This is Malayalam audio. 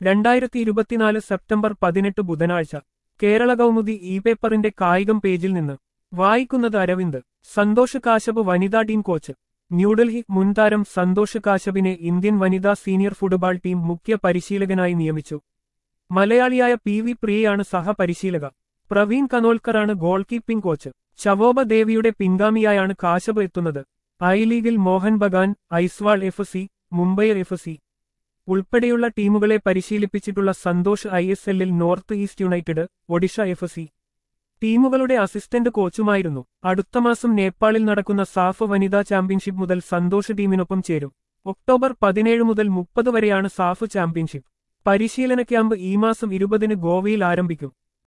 രണ്ടായിരത്തി ഇരുപത്തിനാല് സെപ്റ്റംബർ പതിനെട്ട് ബുധനാഴ്ച കേരള കൗമുദി ഇ പേപ്പറിന്റെ കായികം പേജിൽ നിന്ന് വായിക്കുന്നത് അരവിന്ദ് സന്തോഷ് കാശബ് വനിതാ ടീം കോച്ച് ന്യൂഡൽഹി മുൻതാരം സന്തോഷ് കാശബിനെ ഇന്ത്യൻ വനിതാ സീനിയർ ഫുട്ബോൾ ടീം മുഖ്യ പരിശീലകനായി നിയമിച്ചു മലയാളിയായ പി വി പ്രിയയാണ് സഹപരിശീലക പ്രവീൺ കനോൽക്കറാണ് ഗോൾ കീപ്പിംഗ് കോച്ച് ചവോബ ദേവിയുടെ പിൻഗാമിയായാണ് കാശബ് എത്തുന്നത് ഐ ലീഗിൽ Mohun Bagan Aizawl F C Mumbai F C ഉൾപ്പെടെയുള്ള ടീമുകളെ പരിശീലിപ്പിച്ചിട്ടുള്ള സന്തോഷ് ഐ എസ് എല്ലിൽ North East United Odisha F C ടീമുകളുടെ അസിസ്റ്റന്റ് കോച്ചുമായിരുന്നു അടുത്ത മാസം നേപ്പാളിൽ നടക്കുന്ന സാഫ് വനിതാ ചാമ്പ്യൻഷിപ്പ് മുതൽ സന്തോഷ് ടീമിനൊപ്പം ചേരും ഒക്ടോബർ പതിനേഴ് മുതൽ മുപ്പത് വരെയാണ് സാഫ് ചാമ്പ്യൻഷിപ്പ് പരിശീലന ക്യാമ്പ് ഈ മാസം ഇരുപതിന് ഗോവയിൽ ആരംഭിക്കും